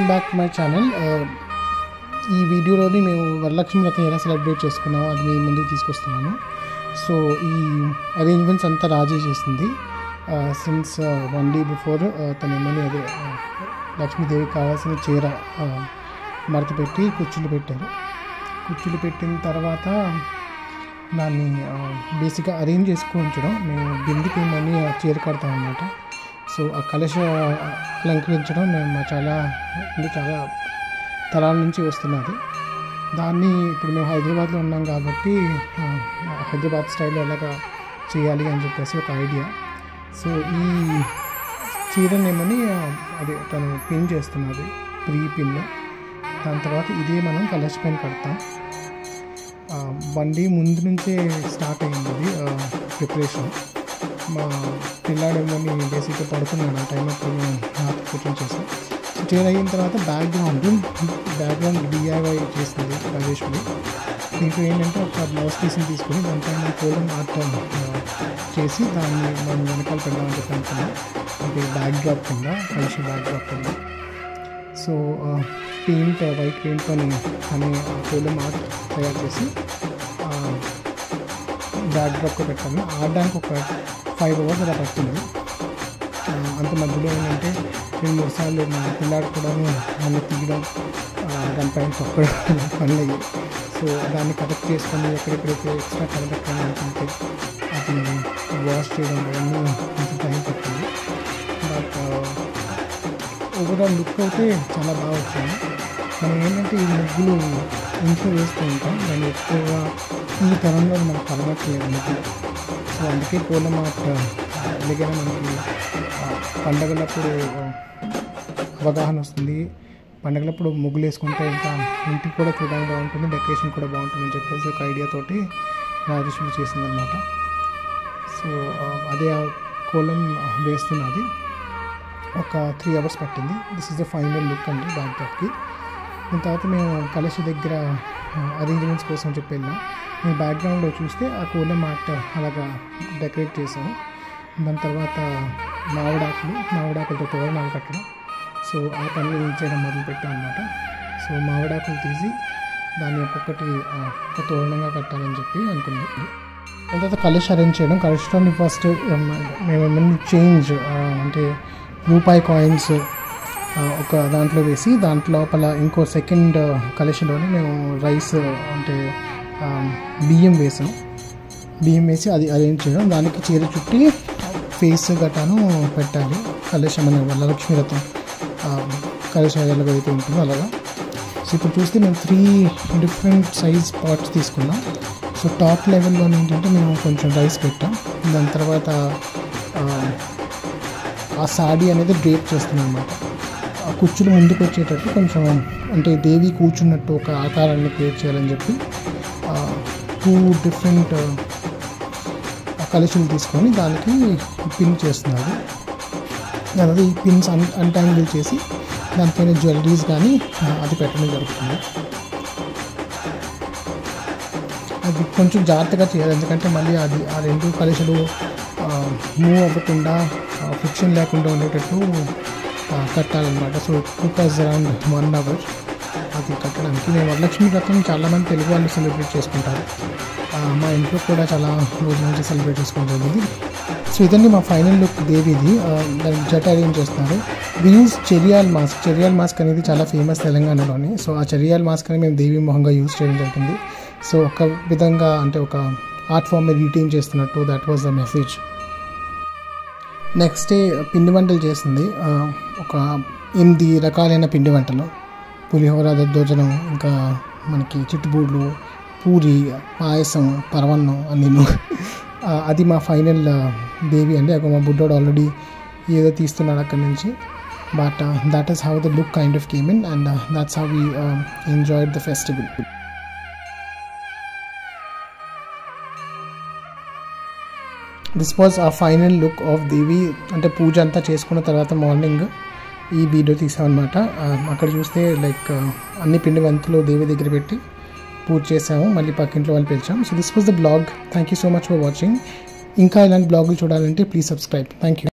welcome back my channel ఈ వీడియోలోని మేము వరలక్ష్మి వ్రతం ఎలా సెలబ్రేట్ చేసుకున్నామో అది మీ ముందుకు తీసుకొస్తున్నాను సో ఈ అరేంజ్మెంట్స్ అంతా రాజీ చేసింది సిన్స్ వన్ డే బిఫోర్ తన ఏమని అదే ఆ, లక్ష్మీదేవికి కావాల్సిన చీర ఆ, మడత పెట్టి కుర్చీలు పెట్టారు కుర్చీలు పెట్టిన తర్వాత దాన్ని బేసిక్గా అరేంజ్ చేసుకుని ఉంచడం మేము బిందుకి ఏమని ఆ చీర కడతాం అన్నమాట సో ఆ కలశ అలంకరించడం మేము మా చాలా అంటే చాలా తరాల నుంచి వస్తున్నది దాన్ని ఇప్పుడు మేము హైదరాబాద్లో ఉన్నాం కాబట్టి ఆ, హైదరాబాద్ స్టైల్లో ఎలాగా చేయాలి అని చెప్పేసి ఒక ఐడియా సో ఈ చీరనేమని ఆ, అదే తను పిన్ చేస్తున్నది ప్రీ పిన్ దాని తర్వాత ఇదే మనం కలర్స్ పైన కడతాం ఆ, వన్ డే ముందు నుంచే స్టార్ట్ అయింది అది ప్రిపరేషన్ మా పిల్లాడేమోని బేసిక్గా పడుకున్నాడు ఆ టైం అప్పుడు మేము హార్ట్ కూర్చొని చేసాం సో చీర అయిన తర్వాత బ్యాక్గ్రౌండ్ బ్యాక్గ్రౌండ్ డిఐవై చేసింది రాజేశ్వరి దీంట్లో ఏంటంటే ఒక బ్లౌజ్ పీస్ని తీసుకొని దానిపైన కోలం ఆర్ట్ చేసి దాన్ని మనం వెనకాల పెడదామని చెప్పి అనుకున్నాం అంటే బ్యాక్ డ్రాప్ కింద కలిసి బ్యాక్ డ్రాప్ కింద సో పెయింట్ వైట్ పెయింట్ అని అనే కోలం ఆర్ట్ తయారు చేసి బ్యాక్ డ్రాప్గా పెట్టాను ఆడడానికి ఒక ఫైవ్ అవర్స్ అలా పట్టింది ఆ, అంత మధ్యలో ఏంటంటే రెండు మూడు సార్లు మా పిల్లాడు కూడా నన్ను తీయడం ఆ, దానిపైన తొక్కడం పనులు అయ్యాయి సో దాన్ని కరెక్ట్ చేసుకొని ఎక్కడెక్కడైతే ఎక్స్ట్రా కలబెట్టాలని అనుకుంటే అది వాష్ చేయడం అవన్నీ కొంచెం టైం పట్టింది బట్ ఓవరాల్ లుక్ అయితే చాలా బాగా వచ్చింది మనం ఏంటంటే ఈ ముగ్గులు ఇంట్లో వేస్తూ ఉంటాం దాన్ని ఎక్కువగా ఈ తరంలో మనకు కలవట్లేదు ముగ్గులు సో అందుకే కోలం ఆర్ట్ ఎలాగైనా మనకి ఆ, పండగలప్పుడు ఆ, అవగాహన వస్తుంది పండగలప్పుడు ముగ్గులు వేసుకుంటే ఇంకా ఇంటికి కూడా చూడడానికి బాగుంటుంది డెకరేషన్ కూడా బాగుంటుందని చెప్పేసి ఒక ఐడియా తోటి రాజేశ్వరి చేసిందనమాట సో ఆ, అదే ఆ కోలం వేస్తున్నది ఒక త్రీ అవర్స్ పట్టింది this is the final look అండి బ్యాక్ డ్రాప్కి దాని తర్వాత మేము కలశ దగ్గర అరేంజ్మెంట్స్ కోసం చెప్పి వెళ్ళాం మేము బ్యాక్గ్రౌండ్లో చూస్తే ఆ కోలం ఆర్ట్ అలాగా డెకరేట్ చేసాము దాని తర్వాత మామిడాకులు మామిడాకులతో తోరణాలు కట్టడం సో ఆ పనులు చేయడం మొదలుపెట్టాం అనమాట సో మామిడాకులు తీసి దాన్ని ఒక్కొక్కటి ఆ, ఒక తోరణంగా కట్టాలని చెప్పి అనుకుంది దాని తర్వాత కలెక్షన్ అరేంజ్ చేయడం కలెక్షన్లోని ఫస్ట్ మేము ఏమన్నా చేంజ్ అంటే రూపాయి కాయిన్స్ ఒక దాంట్లో వేసి దాంట్లో లోపల ఇంకో సెకండ్ కలెక్షన్లోనే మేము రైస్ అంటే ఆ, బియ్యం వేసాం బియ్యం వేసి అది అరేంజ్ చేయడం దానికి చీర చుట్టి ఫేస్ గటాను పెట్టాలి కలశం అనే వరలక్ష్మి రథం కలశ ఎలాగ అయితే ఉంటుందో అలాగా సో ఇప్పుడు చూస్తే మేము త్రీ డిఫరెంట్ సైజ్ పాట్స్ తీసుకున్నాం సో టాప్ లెవెల్లో ఏంటంటే మేము కొంచెం రైస్ పెట్టాం దాని తర్వాత ఆ, ఆ సాడీ అనేది డ్రేప్ చేస్తున్నాం అనమాట ఆ కుర్చీలు ముందుకు వచ్చేటట్టు కొంచెం అంటే దేవి కూర్చున్నట్టు ఒక ఆకారాన్ని క్రియేట్ చేయాలని చెప్పి టూ డిఫరెంట్ కలెక్షన్లు తీసుకొని దానికి పిన్ చేస్తున్నారు దాని ఈ పిన్స్ అన్ అన్టాంగిల్ చేసి దానిపైన జ్యువెలరీస్ కానీ ఆ, అది పెట్టడం జరుగుతుంది అది కొంచెం జాగ్రత్తగా చేయాలి ఎందుకంటే మళ్ళీ అది ఆ రెండు కలెక్షలు మూవ్ అవ్వకుండా ఫిక్షన్ లేకుండా ఉండేటట్టు ఆ, కట్టాలన్నమాట so took us around one hour అది కట్టడానికి మేము వరలక్ష్మి వ్రతం చాలామంది తెలుగు వాళ్ళు సెలబ్రేట్ చేసుకుంటారు ఆ, మా ఇంట్లో కూడా చాలా రోజుల నుంచి సెలబ్రేట్ చేసుకోవడం జరిగింది సో ఇదండి మా ఫైనల్ లుక్ దేవిది ఆ, దానికి జట అరేంజ్ చేస్తున్నారు we use Cheriyal mask Cheriyal mask అనేది చాలా ఫేమస్ తెలంగాణలోని సో ఆ చెరియాల్ మాస్క్ అని మేము దేవి మొహంగా యూస్ చేయడం జరుగుతుంది సో ఒక విధంగా అంటే ఒక ఆర్ట్ ఫామ్ రీటైన్ చేస్తున్నట్టు that was the message next day పిండి వంటలు చేసింది ఆ, ఒక ఎనిమిది రకాలైన పిండి వంటలు పులిహోర దద్దోజనం ఇంకా మనకి చిట్టుబూడ్లు పూరి పాయసం పరవన్నం అన్నీ అది మా ఫైనల్ బేబీ అండి అక్కడ మా బుడ్డోడు ఆల్రెడీ ఏదో తీస్తున్నాడు అక్కడి నుంచి but that is how the look kind of came in and that's how we enjoyed the festival this was a final look of దేవి అంటే పూజ అంతా చేసుకున్న తర్వాత మార్నింగ్ ఈ వీడియో తీసామన్నమాట ఆ, అక్కడ చూస్తే లైక్ అన్ని పిండి వంతులు దేవి దగ్గర పెట్టి పూజ చేసాము మళ్ళీ పక్కింట్లో వాళ్ళు పిలిచాం so this was the blog thank you so much for watching ఇంకా ఇలాంటి బ్లాగులు చూడాలంటే ప్లీజ్ సబ్స్క్రైబ్ థ్యాంక్ యూ